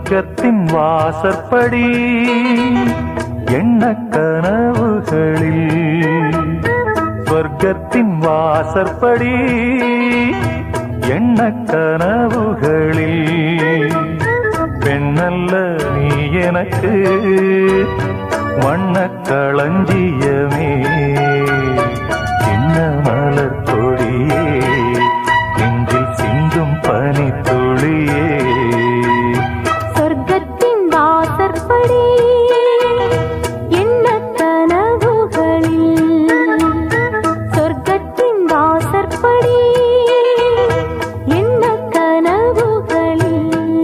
சொர்க்கத்தின் வாசற்படி எண்ண கனவுகளில் சொர்க்கத்தின் வாசற்படி எண்ண கனவுகளில் பெண்ணல்ல நீ எனக்கு வண்ண களஞ்சியமே சின்ன மலர் கொடியே நெஞ்சில் சிந்தும் பனித்துளியே சொர்க்கத்தின் வாசற்படி என்ன கனவுகளில் சொர்க்கத்தின் வாசற்படி என்ன கனவுகளில்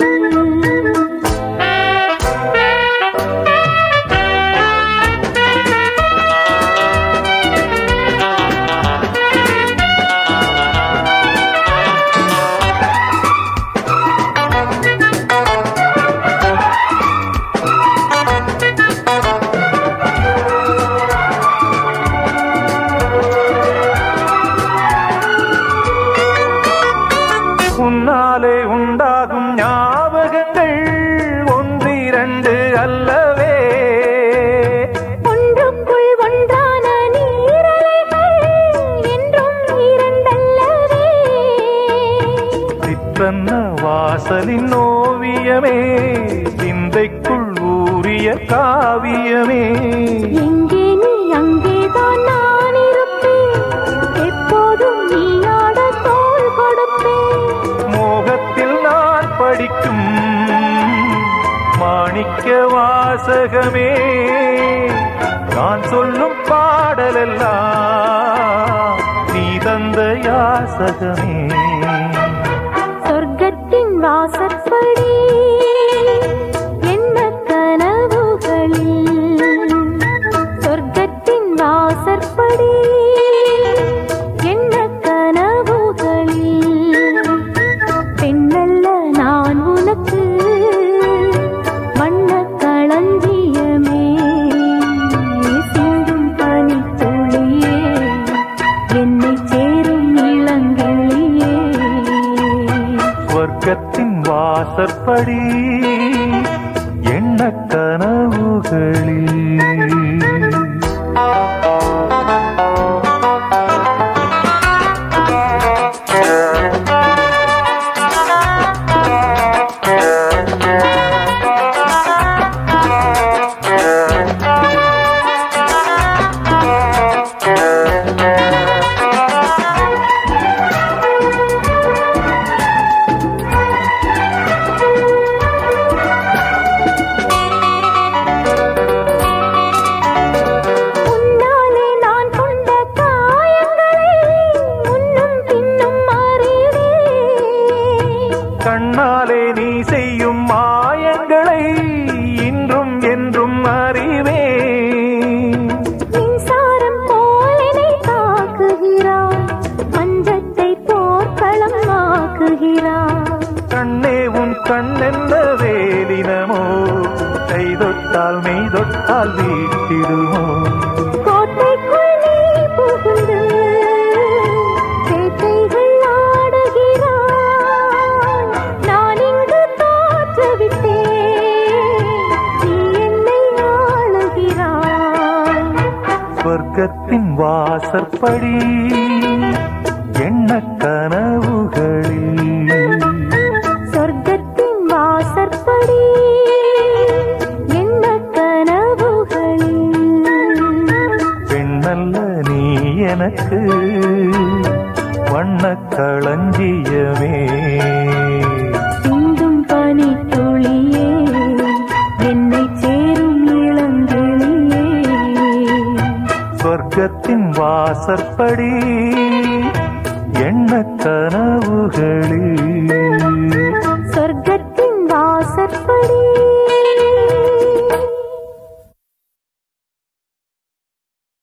உன்னாலே உண்டாகும் ஞாபகங்கள் ஒன்றிரண்டு அல்லவே ஒன்றுக்குள் ஒன்றான நீரலைகள் என்றும் இரண்டல்லவே சித்தன்ன வாசலின் ஓவியமே சிந்தைக்குள் ஊறிய காவியமே எங்கே நீ அங்கேதான் நான் இருப்பேன் எப்போதும் நீ ஆட தோள் கொடுப்பேன் மோகத்தில் நான் படிக்கும் மாணிக்க வாசகமே நான் சொல்லும் பாடலெல்லாம் நீ தந்த யாசகமே சொர்க்கத்தின் வாசற்படி என்ன கனவுகளில் சொர்க்கத்தின் வாசற்படி என்ன கனவுகளில் பெண்ணல்ல நான் உனக்கு வண்ண களஞ்சியமே சிந்தும் பனித்துளியே என்னை சேரும் இளங்கிளியே சொர்க்கத்தின் வாசற்படி எண்ண கனவுகளில் உன்னாலே நான் கொண்ட காயங்களை முன்னும் பின்னும் அறிவேன் கண்ணாலே நீ செய்யும் மாயங்களை இன்றும் என்றும் அறிவே மின்சாரம் போலனை தாக்குகிறாய் மஞ்சத்தை போர்க்களம் ஆக்குகிறாய் கண்ணே உன் கண்ணென்ற வேலினமோ கை தொட்டால் மெய் தொட்டால் வீட்டிடுமோ கோட்டைக்குள் நீ புகுந்து வேட்டைகள் ஆடுகிறாய் நான் இங்கு தோற்றுவிட்டேன் நீ என்னை ஆளுகிறாய் சொர்க்கத்தின் வாசற்படி எண்ண கனவுகளில் சொர்க்கத்தின் வாசற்படி என்ன கனவுகளில் பெண்ணல்ல நீ எனக்கு வண்ண களஞ்சியமே சிந்தும் பனி துளியே என்னை சேரும் இளங்கிளியே சொர்க்கத்தின் வாசற்படி